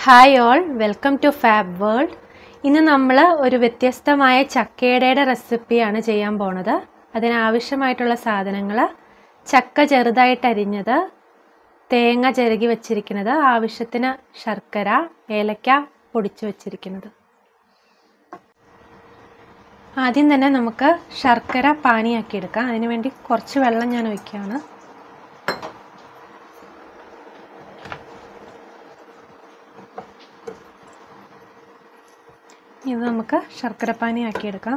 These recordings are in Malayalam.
hi all welcome to fab world ഇന്ന് നമ്മൾ ഒരു വ്യത്യസ്തമായ ചക്കയടയുടെ റെസിപ്പിയാണ് ചെയ്യാൻ പോണത് അതിനാവശ്യമായിട്ടുള്ള സാധനങ്ങൾ ചക്ക ചെറുതായിട്ട് അരിഞ്ഞത് തേങ്ങ ചിരകി വെച്ചിരിക്കുന്നത് ആവശ്യത്തിന് ശർക്കര ഏലക്ക പൊടിച്ചു വെച്ചിരിക്കുന്നത് ആദ്യം തന്നെ നമുക്ക് ശർക്കര പാനിയാക്കി എടുക്കാം അതിനുവേണ്ടി കുറച്ച് വെള്ളം ഞാൻ ഒഴിക്കുകയാണ് ഇത് നമുക്ക് ശർക്കരപ്പാനി ആക്കിയെടുക്കാം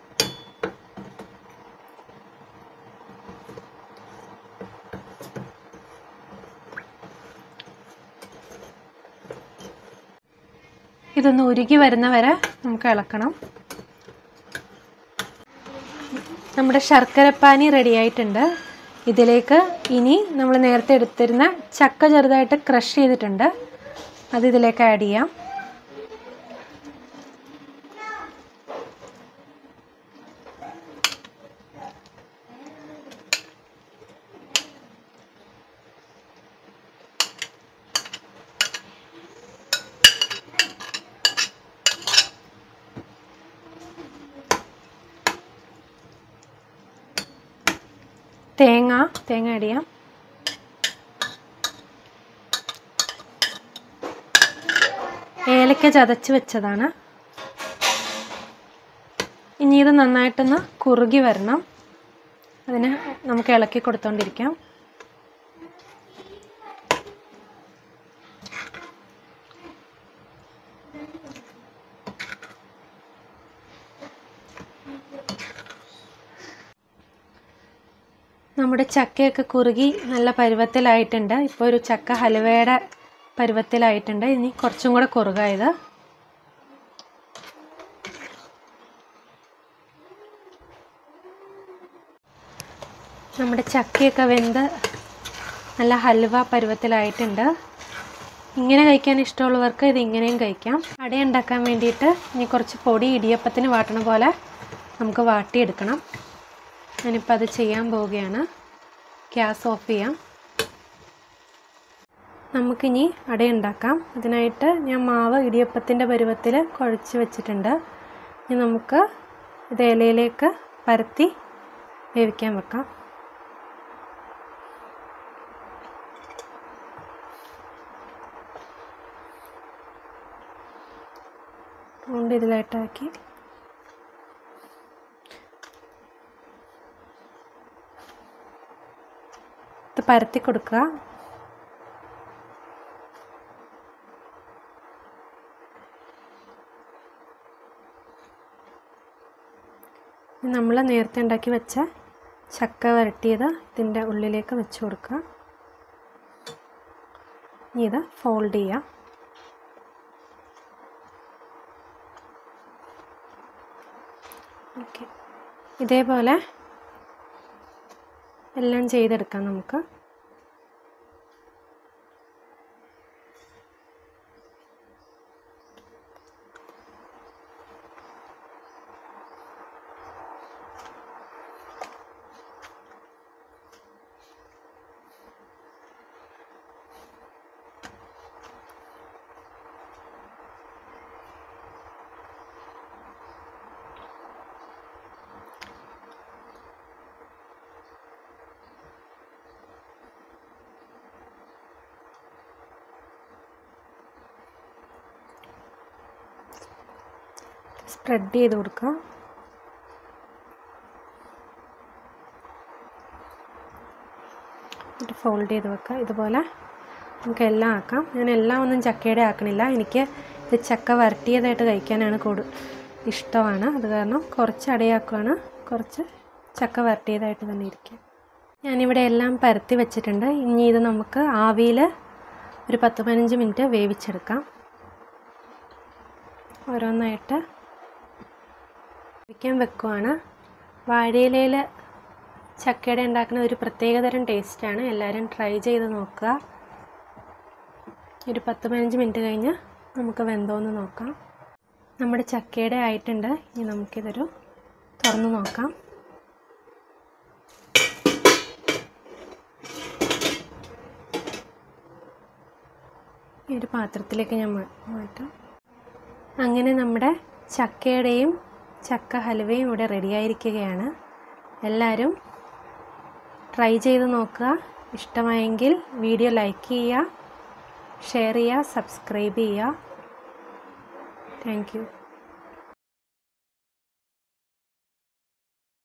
ഇതൊന്ന് ഉരുകി വരുന്ന വരെ നമുക്ക് ഇളക്കണം നമ്മുടെ ശർക്കരപ്പാനി റെഡി ആയിട്ടുണ്ട് ഇതിലേക്ക് ഇനി നമ്മൾ നേരത്തെ എടുത്തിരുന്ന ചക്ക ചെറുതായിട്ട് ക്രഷ് ചെയ്തിട്ടുണ്ട് അത് ഇതിലേക്ക് ആഡ് ചെയ്യാം തേങ്ങ തേങ്ങ ആഡ് ചെയ്യാം ഏലക്ക ചതച്ച് വെച്ചതാണ് ഇനി ഇത് നന്നായിട്ടൊന്ന് കുറുകി വരണം അതിന് നമുക്ക് ഇളക്കി കൊടുത്തോണ്ടിരിക്കാം നമ്മുടെ ചക്കയൊക്കെ കുറുകി നല്ല പരുവത്തിലായിട്ടുണ്ട് ഇപ്പോൾ ഒരു ചക്ക ഹലുവയുടെ പരുവത്തിലായിട്ടുണ്ട് ഇനി കുറച്ചും കൂടെ കുറുകായത് നമ്മുടെ ചക്കയൊക്കെ വെന്ത് നല്ല ഹൽവ പരുവത്തിലായിട്ടുണ്ട് ഇങ്ങനെ കഴിക്കാൻ ഇഷ്ടമുള്ളവർക്ക് ഇത് ഇങ്ങനെയും കഴിക്കാം അട ഉണ്ടാക്കാൻ വേണ്ടിയിട്ട് ഇനി കുറച്ച് പൊടി ഇടിയപ്പത്തിന് വാട്ടണ പോലെ നമുക്ക് വാട്ടിയെടുക്കണം ഞാനിപ്പോൾ അത് ചെയ്യാൻ പോവുകയാണ് ഗ്യാസ് ഓഫ് ചെയ്യാം നമുക്കിനി അടയുണ്ടാക്കാം അതിനായിട്ട് ഞാൻ മാവ് ഇടിയപ്പത്തിൻ്റെ പരുവത്തിൽ കുഴച്ച് വെച്ചിട്ടുണ്ട് ഇനി നമുക്ക് ഇത് ഇലയിലേക്ക് പരത്തി വേവിക്കാൻ വെക്കാം അതുകൊണ്ട് ഇതിലായിട്ടാക്കി ഇത് പരത്തി കൊടുക്കുക നമ്മൾ നേരത്തെ ഉണ്ടാക്കി വെച്ച ചക്ക വരട്ടിയത് ഇതിൻ്റെ ഉള്ളിലേക്ക് വെച്ച് കൊടുക്കുക ഇനി ഇത് ഫോൾഡ് ചെയ്യാം ഓക്കെ ഇതേപോലെ എല്ലാം ചെയ്തെടുക്കാം നമുക്ക് സ്പ്രെഡ് ചെയ്ത് കൊടുക്കുക എന്നിട്ട് ഫോൾഡ് ചെയ്ത് വെക്കുക ഇതുപോലെ നമുക്ക് എല്ലാം ആക്കാം ഞാൻ എല്ലാം ഒന്നും ചക്കയുടെ ആക്കണില്ല എനിക്ക് ഇത് ചക്ക വരട്ടിയതായിട്ട് കഴിക്കാനാണ് കൂടു ഇഷ്ടമാണ് അത് കാരണം കുറച്ച് അടയാക്കുകയാണ് കുറച്ച് ചക്ക വരട്ടിയതായിട്ട് തന്നെ ഇരിക്കുക ഞാനിവിടെ എല്ലാം പരത്തി വെച്ചിട്ടുണ്ട് ഇനി ഇത് നമുക്ക് ആവിയിൽ ഒരു പത്ത് പതിനഞ്ച് മിനിറ്റ് വേവിച്ചെടുക്കാം ഓരോന്നായിട്ട് വേവിക്കാൻ വെക്കുവാണ് വാഴയിലയിൽ ചക്കയുടെ ഉണ്ടാക്കുന്ന ഒരു പ്രത്യേകതരം ടേസ്റ്റാണ് എല്ലാവരും ട്രൈ ചെയ്ത് നോക്കുക ഒരു പത്ത് പതിനഞ്ച് മിനിറ്റ് കഴിഞ്ഞ് നമുക്ക് വെന്തോന്ന് നോക്കാം നമ്മുടെ ചക്കയുടെ ആയിട്ടുണ്ട് ഇനി നമുക്കിതൊരു തുറന്ന് നോക്കാം ഈ ഒരു പാത്രത്തിലേക്ക് ഞാൻ മാ- മാറ്റാം അങ്ങനെ നമ്മുടെ ചക്കയുടെയും ചക്ക ഹലുവയും ഇവിടെ റെഡിയായിരിക്കുകയാണ് എല്ലാവരും ട്രൈ ചെയ്ത് നോക്കുക ഇഷ്ടമായെങ്കിൽ വീഡിയോ ലൈക്ക് ചെയ്യുക ഷെയർ ചെയ്യുക സബ്സ്ക്രൈബ് ചെയ്യുക താങ്ക് യു